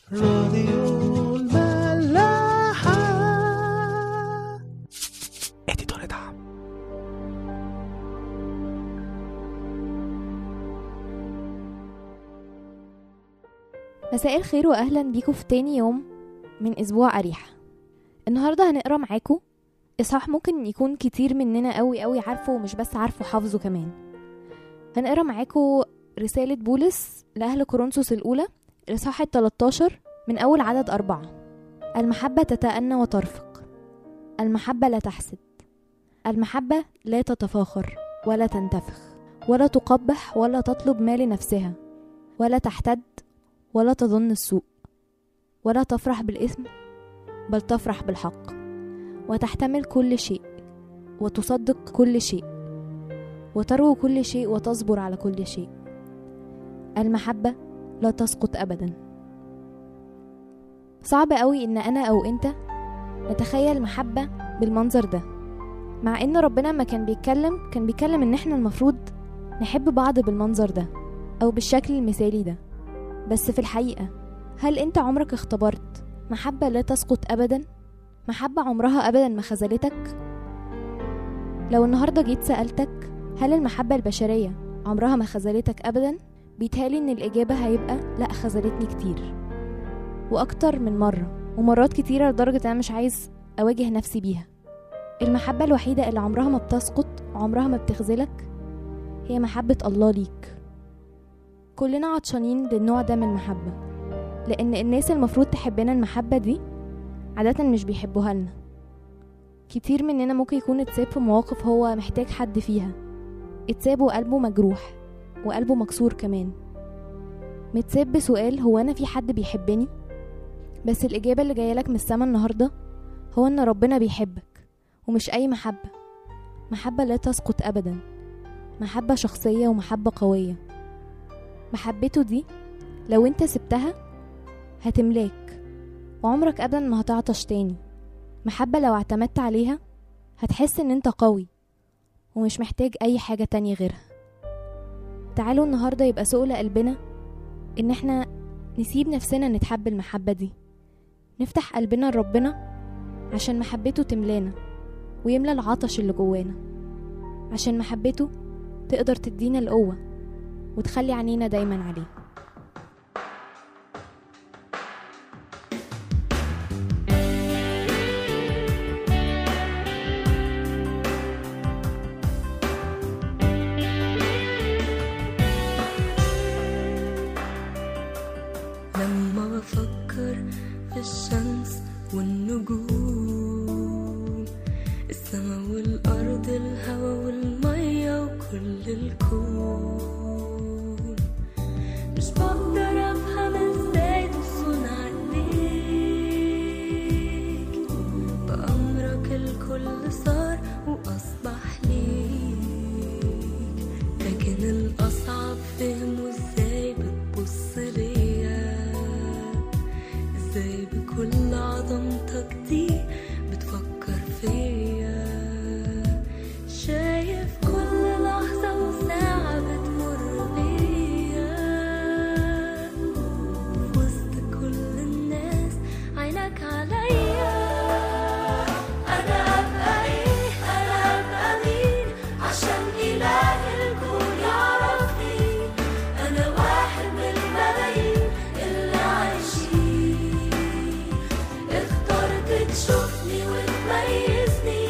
راديو الملاحة اديتور دعم مساء الخير واهلا بيكم في تاني يوم من اسبوع اريحه النهارده هنقرا معاكم اصحاح ممكن يكون كتير مننا قوي قوي عارفه ومش بس عارفه حافظه كمان هنقرا معاكم رساله بولس لاهل كورنثوس الاولى الاصحاح ال 13 من اول عدد أربعة المحبه تتأنى وترفق المحبه لا تحسد المحبه لا تتفاخر ولا تنتفخ ولا تقبح ولا تطلب ما لنفسها ولا تحتد ولا تظن السوء ولا تفرح بالإثم بل تفرح بالحق وتحتمل كل شيء وتصدق كل شيء وتروي كل شيء وتصبر على كل شيء المحبة لا تسقط أبدا صعب قوي إن أنا أو أنت نتخيل محبة بالمنظر ده مع إن ربنا ما كان بيتكلم كان بيتكلم إن إحنا المفروض نحب بعض بالمنظر ده أو بالشكل المثالي ده بس في الحقيقة هل انت عمرك اختبرت محبة لا تسقط أبدا؟ محبة عمرها أبدا ما خذلتك؟ لو النهاردة جيت سألتك هل المحبة البشرية عمرها ما خذلتك أبدا؟ بيتهالي إن الإجابة هيبقى لأ خذلتني كتير وأكتر من مرة ومرات كتيرة لدرجة أنا مش عايز أواجه نفسي بيها المحبة الوحيدة اللي عمرها ما بتسقط وعمرها ما بتخذلك هي محبة الله ليك كلنا عطشانين للنوع ده من المحبة لأن الناس المفروض تحبنا المحبة دي عادة مش بيحبوها لنا كتير مننا ممكن يكون اتساب في مواقف هو محتاج حد فيها اتساب وقلبه مجروح وقلبه مكسور كمان متساب بسؤال هو أنا في حد بيحبني بس الإجابة اللي جايلك من السما النهاردة هو إن ربنا بيحبك ومش أي محبة محبة لا تسقط أبدا محبة شخصية ومحبة قوية محبته دي لو انت سبتها هتملاك وعمرك ابدا ما هتعطش تاني محبة لو اعتمدت عليها هتحس ان انت قوي ومش محتاج اي حاجة تانية غيرها تعالوا النهاردة يبقى سؤل قلبنا ان احنا نسيب نفسنا نتحب المحبة دي نفتح قلبنا لربنا عشان محبته تملانا ويملى العطش اللي جوانا عشان محبته تقدر تدينا القوه وتخلي عينينا دايما عليه لما بفكر في الشمس والنجوم السما والأرض الهوا والمية وكل الكون مش بقدر أفهم ازاي تصون عليك بأمرك الكل صار وأصبح ليك لكن الأصعب فهمه ازاي بتبص ليا ازاي بكل عظمتك دي بتفكر فيا شايف كل لحظة وساعة بتمر بيا في وسط كل الناس عينك عليا أنا أبقى إيه أنا أبقى مين عشان إله الكون يعرفني أنا واحد من الملايين اللي عايشين اخترت تشوفني وتميزني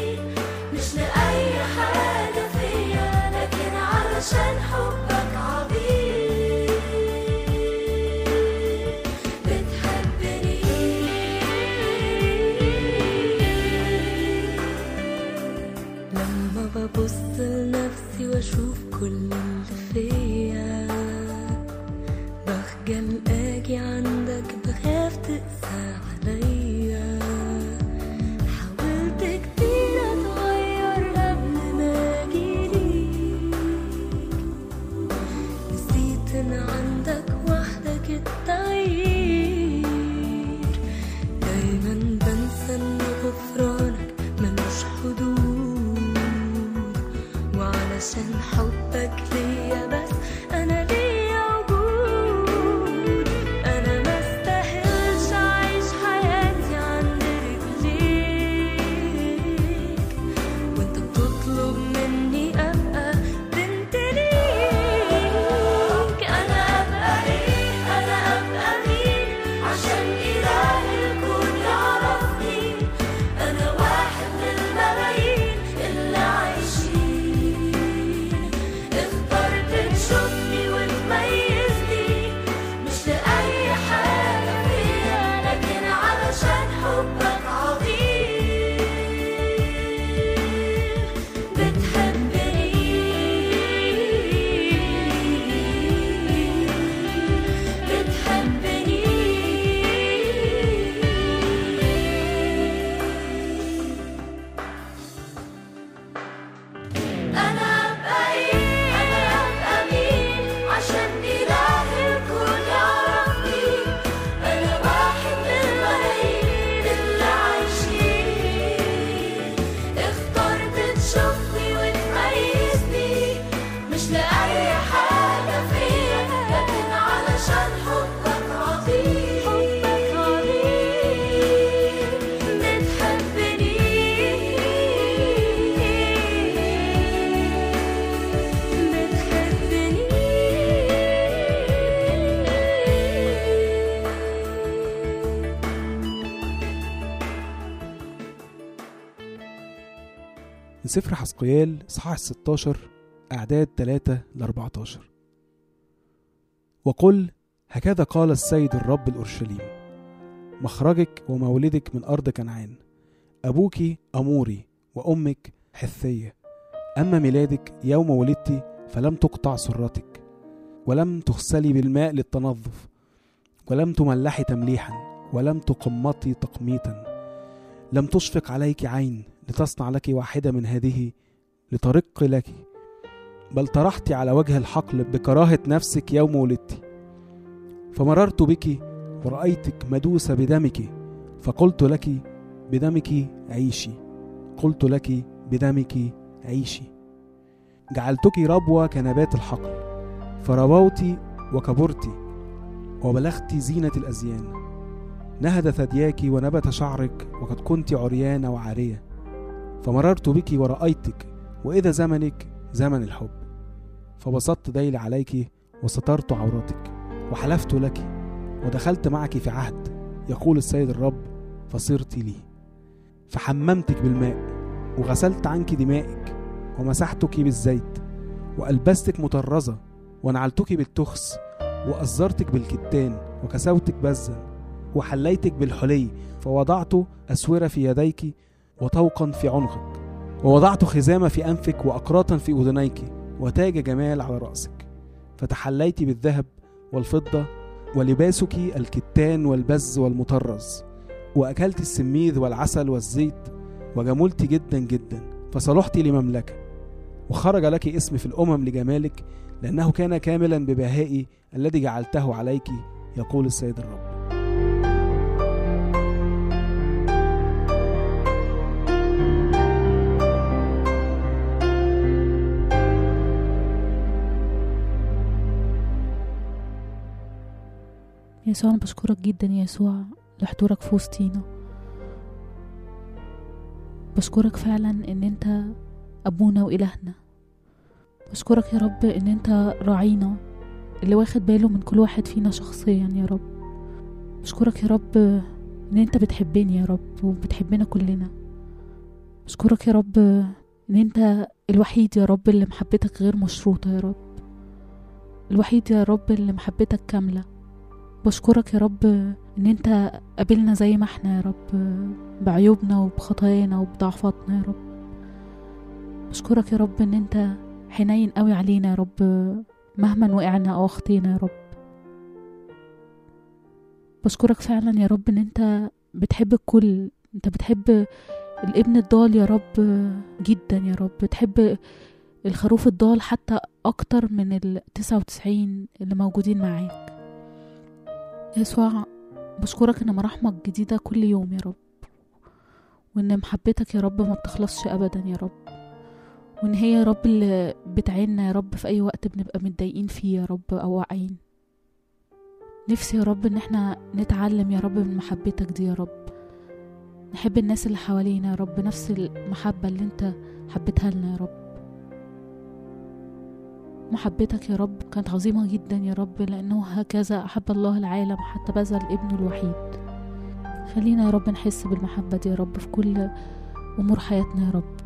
من سفر حسقيال صحاح 16 أعداد 3 ل 14 وقل هكذا قال السيد الرب الأورشليم مخرجك ومولدك من أرض كنعان أبوك أموري وأمك حثية أما ميلادك يوم ولدت فلم تقطع سرتك ولم تغسلي بالماء للتنظف ولم تملحي تمليحا ولم تقمطي تقميطا لم تشفق عليك عين لتصنع لك واحدة من هذه لترق لك بل طرحت على وجه الحقل بكراهة نفسك يوم ولدت فمررت بك ورأيتك مدوسة بدمك فقلت لك بدمك عيشي قلت لك بدمك عيشي جعلتك ربوة كنبات الحقل فربوت وكبرت وبلغت زينة الأزيان نهد ثدياك ونبت شعرك وقد كنت عريانة وعارية فمررت بك ورأيتك وإذا زمنك زمن الحب فبسطت ذيلي عليك وسترت عورتك وحلفت لك ودخلت معك في عهد يقول السيد الرب فصرت لي فحممتك بالماء وغسلت عنك دمائك ومسحتك بالزيت وألبستك مطرزة ونعلتك بالتخس وأزرتك بالكتان وكسوتك بزا وحليتك بالحلي فوضعت أسورة في يديك وطوقا في عنقك ووضعت خزامة في أنفك وأقراطا في أذنيك وتاج جمال على رأسك فتحليت بالذهب والفضة ولباسك الكتان والبز والمطرز وأكلت السميذ والعسل والزيت وجملت جدا جدا فصلحت لمملكة وخرج لك اسم في الأمم لجمالك لأنه كان كاملا ببهائي الذي جعلته عليك يقول السيد الرب يسوع أنا بشكرك جدا يا يسوع لحضورك في وسطينا بشكرك فعلا ان انت ابونا والهنا بشكرك يا رب ان انت راعينا اللي واخد باله من كل واحد فينا شخصيا يا رب بشكرك يا رب ان انت بتحبني يا رب وبتحبنا كلنا بشكرك يا رب ان انت الوحيد يا رب اللي محبتك غير مشروطة يا رب الوحيد يا رب اللي محبتك كاملة بشكرك يا رب ان انت قابلنا زي ما احنا يا رب بعيوبنا وبخطايانا وبضعفاتنا يا رب بشكرك يا رب ان انت حنين قوي علينا يا رب مهما وقعنا او اخطينا يا رب بشكرك فعلا يا رب ان انت بتحب الكل انت بتحب الابن الضال يا رب جدا يا رب بتحب الخروف الضال حتى اكتر من التسعة وتسعين اللي موجودين معاك يسوع بشكرك ان مراحمك جديدة كل يوم يا رب وان محبتك يا رب ما بتخلصش ابدا يا رب وان هي يا رب اللي بتعيننا يا رب في اي وقت بنبقى متضايقين فيه يا رب او واقعين نفسي يا رب ان احنا نتعلم يا رب من محبتك دي يا رب نحب الناس اللي حوالينا يا رب نفس المحبة اللي انت حبيتها لنا يا رب محبتك يا رب كانت عظيمة جدا يا رب لأنه هكذا أحب الله العالم حتى بذل ابنه الوحيد خلينا يا رب نحس بالمحبة دي يا رب في كل أمور حياتنا يا رب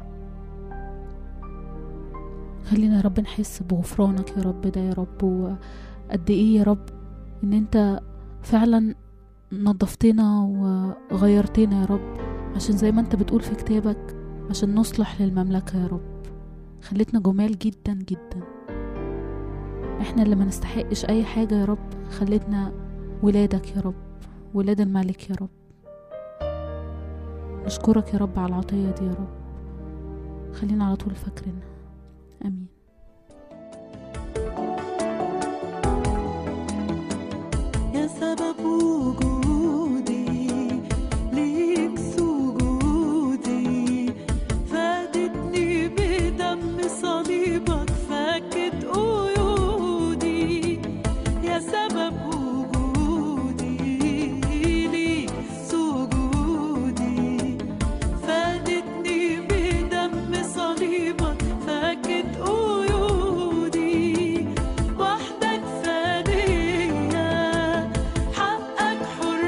خلينا يا رب نحس بغفرانك يا رب ده يا رب وقد ايه يا رب ان انت فعلا نظفتنا وغيرتنا يا رب عشان زي ما انت بتقول في كتابك عشان نصلح للمملكة يا رب خلتنا جمال جدا جدا احنا اللي ما نستحقش اي حاجة يا رب خلتنا ولادك يا رب ولاد الملك يا رب نشكرك يا رب على العطية دي يا رب خلينا على طول فاكرينها امين يا سبب وجودي ليك سجودي فادتني بدم صليبك فكت قيودي يا سبب وجودي ليك سجودي فادتني بدم صليبك فكت قيودي وحدك فدية حقك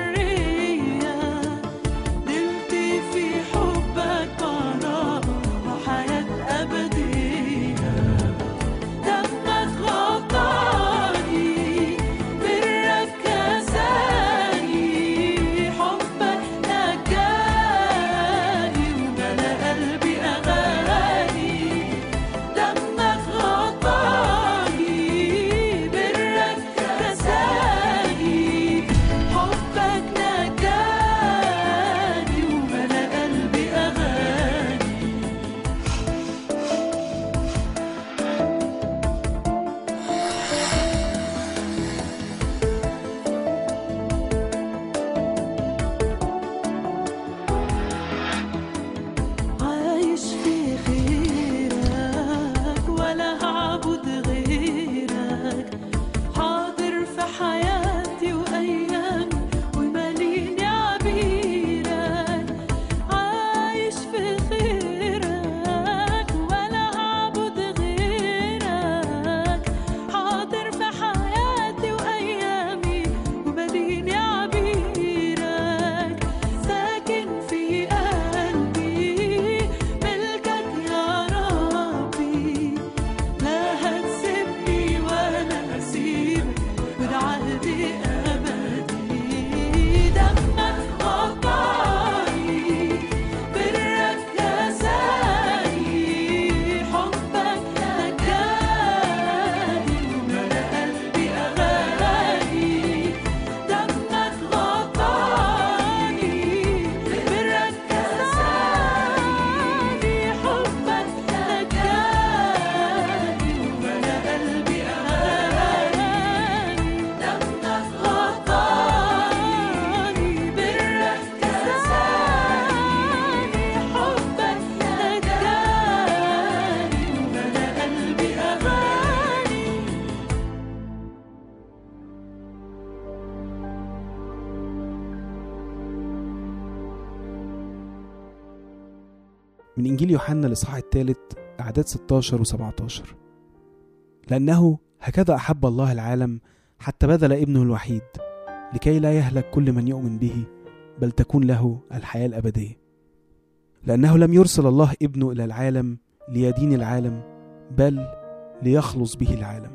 من إنجيل يوحنا الإصحاح الثالث أعداد 16 و 17 لأنه هكذا أحب الله العالم حتى بذل ابنه الوحيد لكي لا يهلك كل من يؤمن به بل تكون له الحياة الأبدية لأنه لم يرسل الله ابنه إلى العالم ليدين العالم بل ليخلص به العالم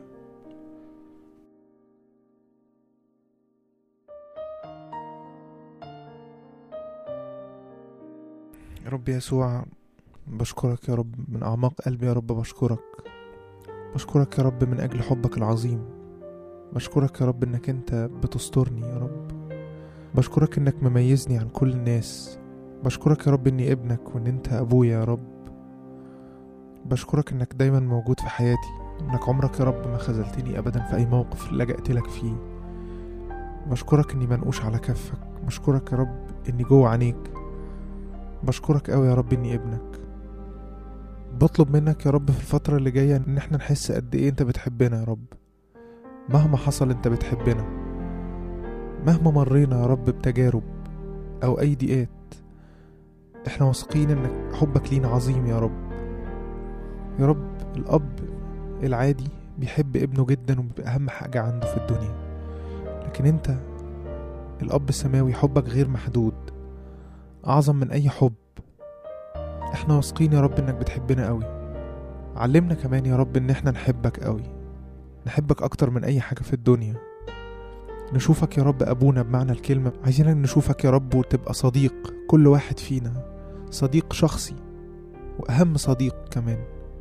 يا رب يسوع بشكرك يا رب من أعماق قلبي يا رب بشكرك بشكرك يا رب من أجل حبك العظيم بشكرك يا رب إنك أنت بتسترني يا رب بشكرك إنك مميزني عن كل الناس بشكرك يا رب إني ابنك وإن أنت أبويا يا رب بشكرك إنك دايما موجود في حياتي إنك عمرك يا رب ما خذلتني أبدا في أي موقف لجأت لك فيه بشكرك إني منقوش على كفك بشكرك يا رب إني جوه عينيك بشكرك قوي يا رب اني ابنك بطلب منك يا رب في الفترة اللي جاية ان احنا نحس قد ايه انت بتحبنا يا رب مهما حصل انت بتحبنا مهما مرينا يا رب بتجارب او اي ضيقات احنا واثقين انك حبك لينا عظيم يا رب يا رب الاب العادي بيحب ابنه جدا وبيبقى اهم حاجة عنده في الدنيا لكن انت الاب السماوي حبك غير محدود أعظم من أي حب احنا واثقين يا رب انك بتحبنا قوي علمنا كمان يا رب ان احنا نحبك قوي نحبك اكتر من اي حاجة في الدنيا نشوفك يا رب ابونا بمعنى الكلمة عايزينك نشوفك يا رب وتبقى صديق كل واحد فينا صديق شخصي واهم صديق كمان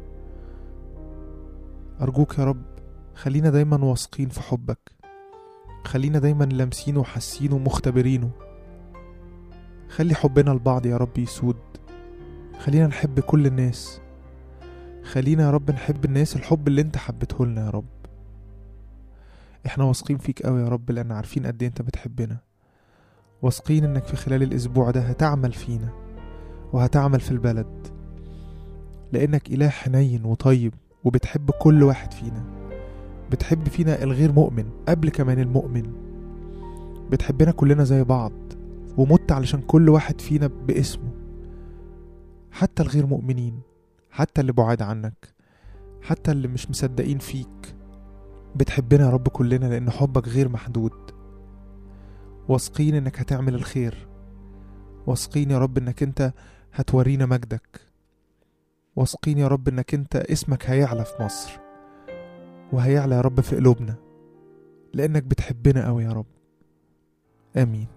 ارجوك يا رب خلينا دايما واثقين في حبك خلينا دايما لامسينه وحاسينه ومختبرينه خلي حبنا لبعض يا رب يسود خلينا نحب كل الناس خلينا يا رب نحب الناس الحب اللي انت حبته لنا يا رب احنا واثقين فيك قوي يا رب لان عارفين قد ايه انت بتحبنا واثقين انك في خلال الاسبوع ده هتعمل فينا وهتعمل في البلد لانك اله حنين وطيب وبتحب كل واحد فينا بتحب فينا الغير مؤمن قبل كمان المؤمن بتحبنا كلنا زي بعض ومت علشان كل واحد فينا باسمه حتى الغير مؤمنين حتى اللي بعاد عنك حتى اللي مش مصدقين فيك بتحبنا يا رب كلنا لأن حبك غير محدود واثقين انك هتعمل الخير واثقين يا رب انك انت هتورينا مجدك واثقين يا رب انك انت اسمك هيعلى في مصر وهيعلى يا رب في قلوبنا لانك بتحبنا قوي يا رب امين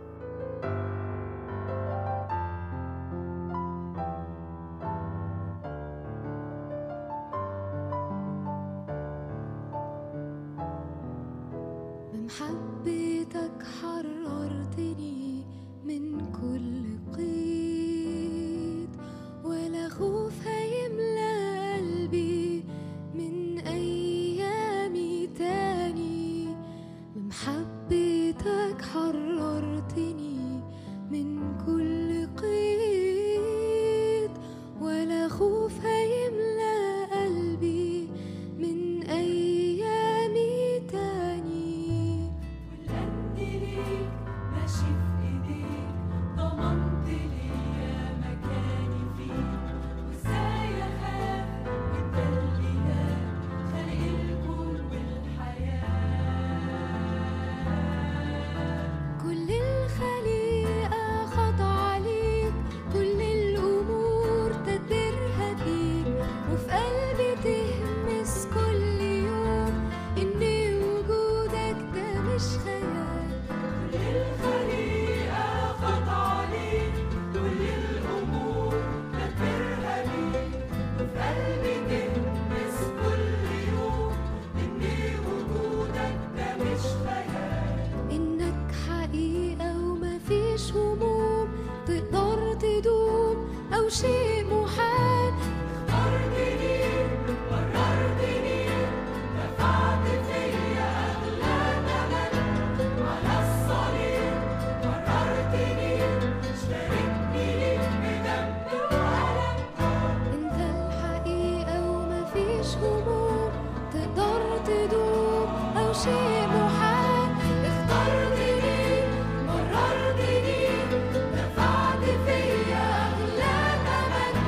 بمحبتك حررتني من كل قيد ولا خوف هيملى قلبي من أيامي تاني بمحبتك حررتني من كل قيد ولا خوف هيملى قلبي من أيامي تاني والقد ليك ماشي في ايديك ضمنت ليا مكاني فيك وازاي اخاف انت الاله خالق الكون والحياه كل الخليقة خاضعة ليك كل الأمور تدبيرها بيك وفي قلبي تهمس كل يوم إن وجودك ده مش خيال كل الخليقة خاضعة ليك كل الأمور تدبيرها ليك وفي قلبي تلمس كل يوم إن وجودك ده مش خيال إنك حقيقة ومفيش هموم تقدر تدوم أو شيء محال اخترتني قررتني دفعت فيا أغلى ثمن على الصليب قررتني اشتركني ليك بدم وألم انت الحقيقة ومفيش هموم تقدر تدوم او شيء محال اخترتني مررتني دفعت فيا اغلى ثمن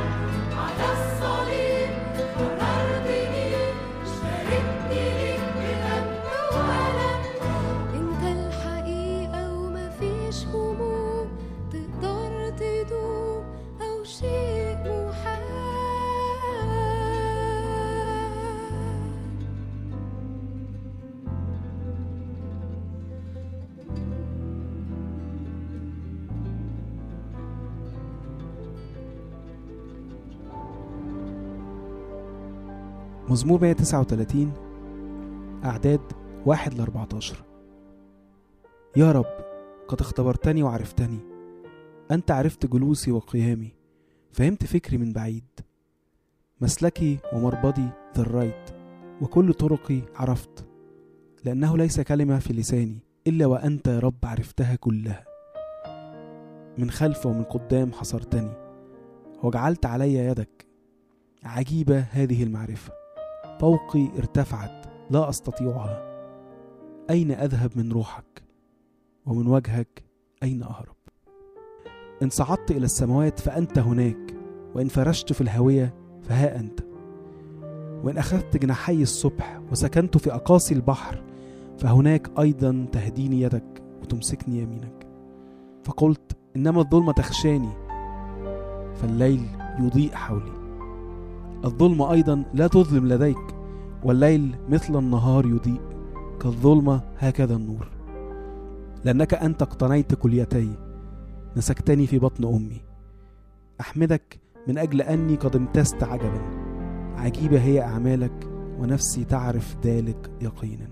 مزمور 139 أعداد واحد ل 14 يا رب قد اختبرتني وعرفتني أنت عرفت جلوسي وقيامي فهمت فكري من بعيد مسلكي ومربضي ذريت وكل طرقي عرفت لأنه ليس كلمة في لساني إلا وأنت يا رب عرفتها كلها من خلف ومن قدام حصرتني وجعلت علي يدك عجيبة هذه المعرفة فوقي ارتفعت لا أستطيعها أين أذهب من روحك ومن وجهك أين أهرب إن صعدت إلى السماوات فأنت هناك وإن فرشت في الهوية فها أنت وإن أخذت جناحي الصبح وسكنت في أقاصي البحر فهناك أيضا تهديني يدك وتمسكني يمينك فقلت إنما الظلمة تخشاني فالليل يضيء حولي الظلمة أيضا لا تظلم لديك والليل مثل النهار يضيء كالظلمة هكذا النور لأنك أنت اقتنيت كليتي نسكتني في بطن أمي أحمدك من أجل أني قد امتزت عجبا عجيبة هي أعمالك ونفسي تعرف ذلك يقينا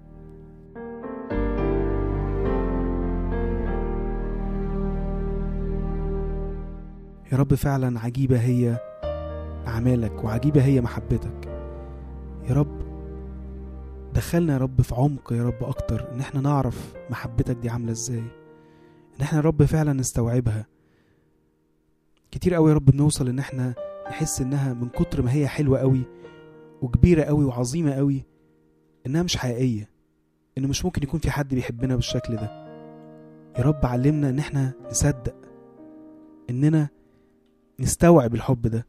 يا رب فعلا عجيبة هي أعمالك وعجيبة هي محبتك يا رب دخلنا يا رب في عمق يا رب أكتر إن احنا نعرف محبتك دي عاملة ازاي إن احنا يا رب فعلا نستوعبها كتير قوي يا رب بنوصل إن احنا نحس إنها من كتر ما هي حلوة قوي وكبيرة قوي وعظيمة قوي إنها مش حقيقية إن مش ممكن يكون في حد بيحبنا بالشكل ده يا رب علمنا إن احنا نصدق إننا نستوعب الحب ده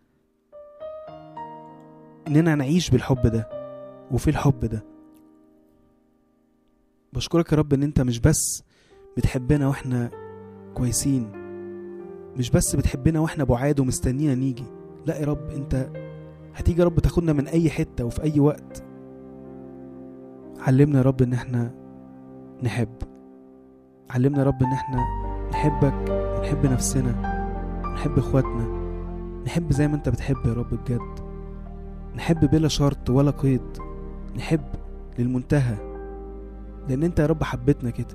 إننا نعيش بالحب ده وفي الحب ده بشكرك يا رب إن أنت مش بس بتحبنا وإحنا كويسين مش بس بتحبنا وإحنا بعاد ومستنينا نيجي لا يا رب أنت هتيجي يا رب تاخدنا من أي حتة وفي أي وقت علمنا يا رب إن إحنا نحب علمنا يا رب إن إحنا نحبك ونحب نفسنا نحب إخواتنا نحب زي ما أنت بتحب يا رب بجد نحب بلا شرط ولا قيد نحب للمنتهى لان انت يا رب حبيتنا كده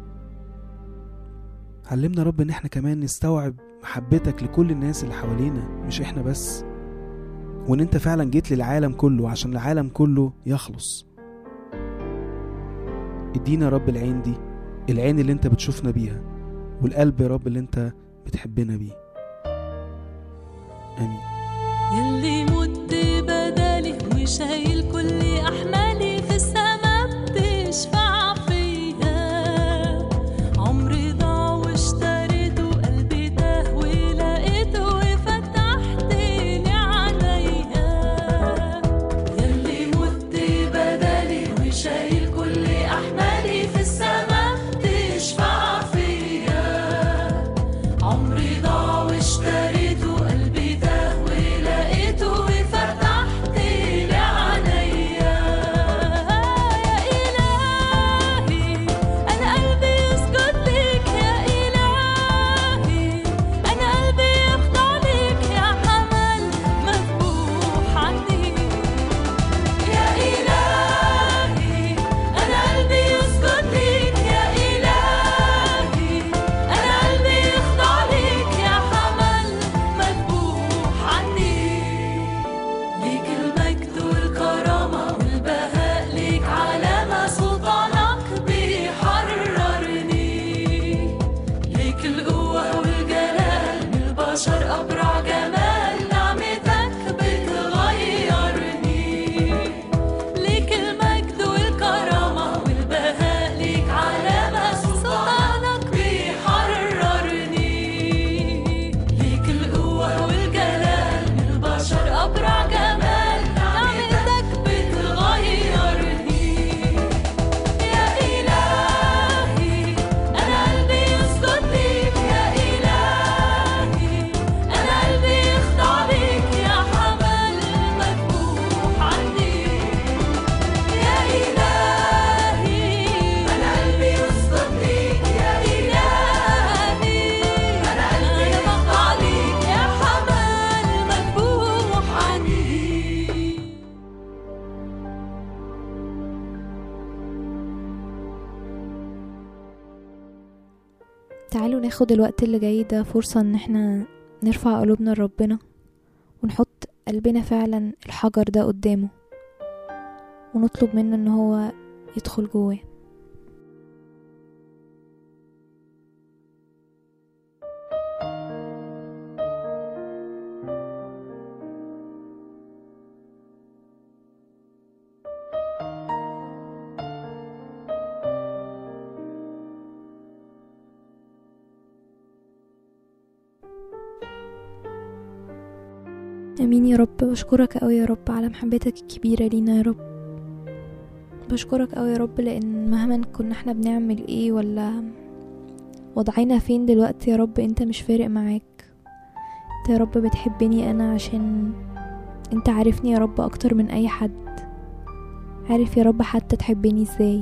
علمنا يا رب ان احنا كمان نستوعب محبتك لكل الناس اللي حوالينا مش احنا بس وان انت فعلا جيت للعالم كله عشان العالم كله يخلص ادينا يا رب العين دي العين اللي انت بتشوفنا بيها والقلب يا رب اللي انت بتحبنا بيه امين يلي مت بدالي وشايل كل احمالي في السما بتشفع فيا عمري ضاع واشتريته قلبي تاه ولقيته وفتحت لي عينيا يلي مت بدالي وشايل كل احمالي في السما بتشفع فيا عمري ضاع واشتريته قلبي تاه ولقيته وفتحت لي عينيا يا إلهي أنا قلبي يسجد ليك يا إلهي أنا قلبي يخضع ليك يا حمل مذبوح عنيك يا إلهي أنا قلبي يسجد ليك يا إلهي أنا قلبي يخضع ليك تعالوا ناخد الوقت اللي جاي ده فرصة ان احنا نرفع قلوبنا لربنا ونحط قلبنا فعلا الحجر ده قدامه ونطلب منه ان هو يدخل جواه امين يا رب بشكرك قوي يا رب على محبتك الكبيره لينا يا رب بشكرك قوي يا رب لان مهما كنا احنا بنعمل ايه ولا وضعنا فين دلوقتي يا رب انت مش فارق معاك انت يا رب بتحبني انا عشان انت عارفني يا رب اكتر من اي حد عارف يا رب حتى تحبني ازاي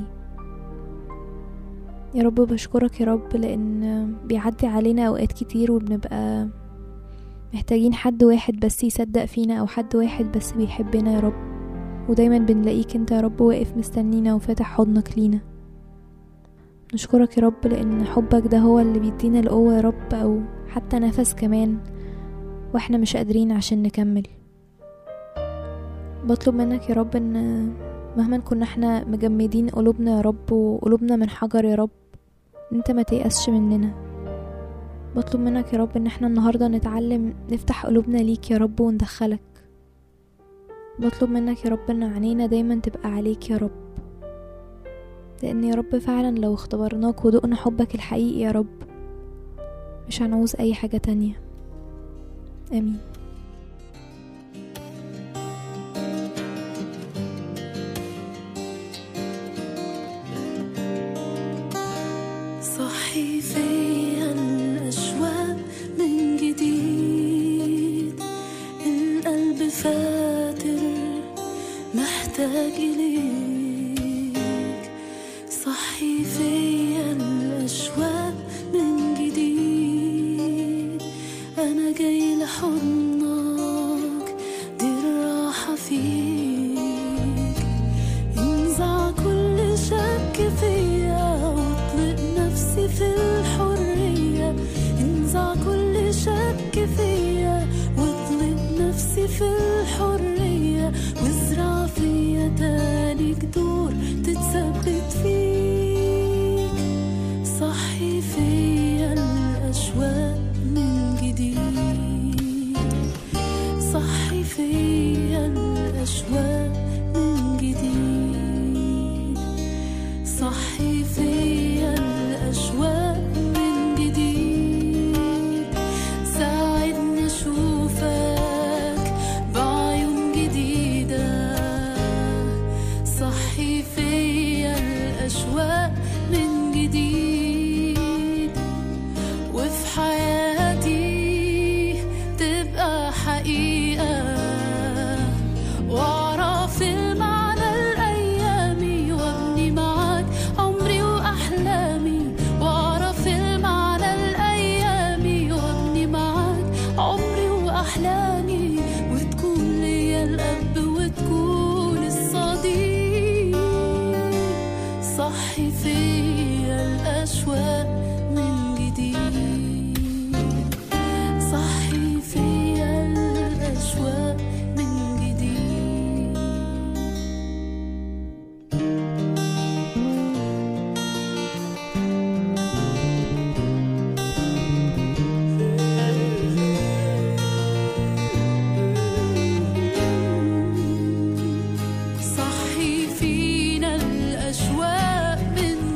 يا رب بشكرك يا رب لان بيعدي علينا اوقات كتير وبنبقى محتاجين حد واحد بس يصدق فينا او حد واحد بس بيحبنا يا رب ودايما بنلاقيك انت يا رب واقف مستنينا وفاتح حضنك لينا نشكرك يا رب لان حبك ده هو اللي بيدينا القوة يا رب او حتى نفس كمان واحنا مش قادرين عشان نكمل بطلب منك يا رب ان مهما كنا احنا مجمدين قلوبنا يا رب وقلوبنا من حجر يا رب انت ما تيأسش مننا بطلب منك يا رب ان احنا النهاردة نتعلم نفتح قلوبنا ليك يا رب وندخلك بطلب منك يا رب ان عينينا دايما تبقى عليك يا رب لان يا رب فعلا لو اختبرناك ودقنا حبك الحقيقي يا رب مش هنعوز اي حاجة تانية امين صحي فيا الأشواق من جديد القلب فاتر محتاج إليك صحي فيا الأشواق من جديد أنا جاي لحضنك دي الراحة فيك انزع كل شك فيا واطلق نفسي في الحرية انزع كل شك فيا واطلق نفسي في الحرية وازرع فيا تاني جذور تتثبت فيك صحي فيا الأشواق من جديد صحي فيا الأشواق من جديد صحي فيا الأشواق من جديد ساعدني أشوفك بعيون جديدة صحي فيا الأشواق من جديد وفي حياتي تبقى حقيقة واعرف المعنى الايامي وابني معاك عمري واحلامي واعرف المعنى الايامي وابني معاك عمري واحلامي وتكون ليا الاب وتكون الصديق صحي فيا الاشواق من جديد صحي فيا الأشواق من جديد صحي فينا الأشواق من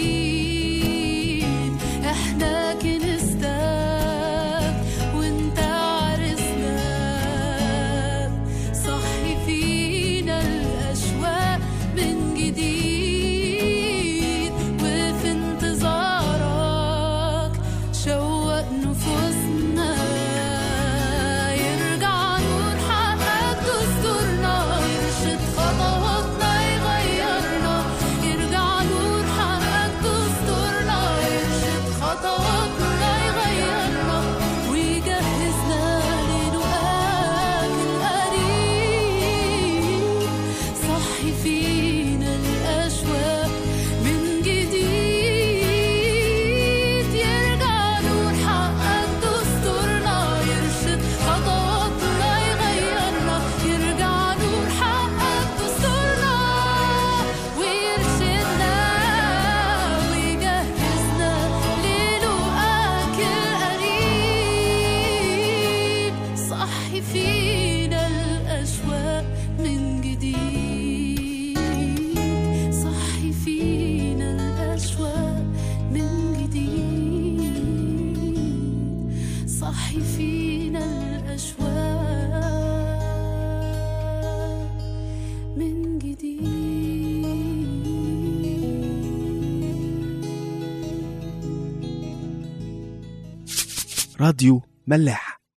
جديد احنا كنستك وانت عرسناك صحي فينا الأشواق من جديد وفي انتظارك شوق نفوسنا يرجع نور حقك دستورنا يرشد خطواتنا يغيرنا يرجع نور حقك دستورنا يرشد خطواتنا يغيرنا ويجهزنا للقاك القريب صحي فينا الأشواق من جديد يرجع صحي فينا الأشواق من جديد راديو ملاح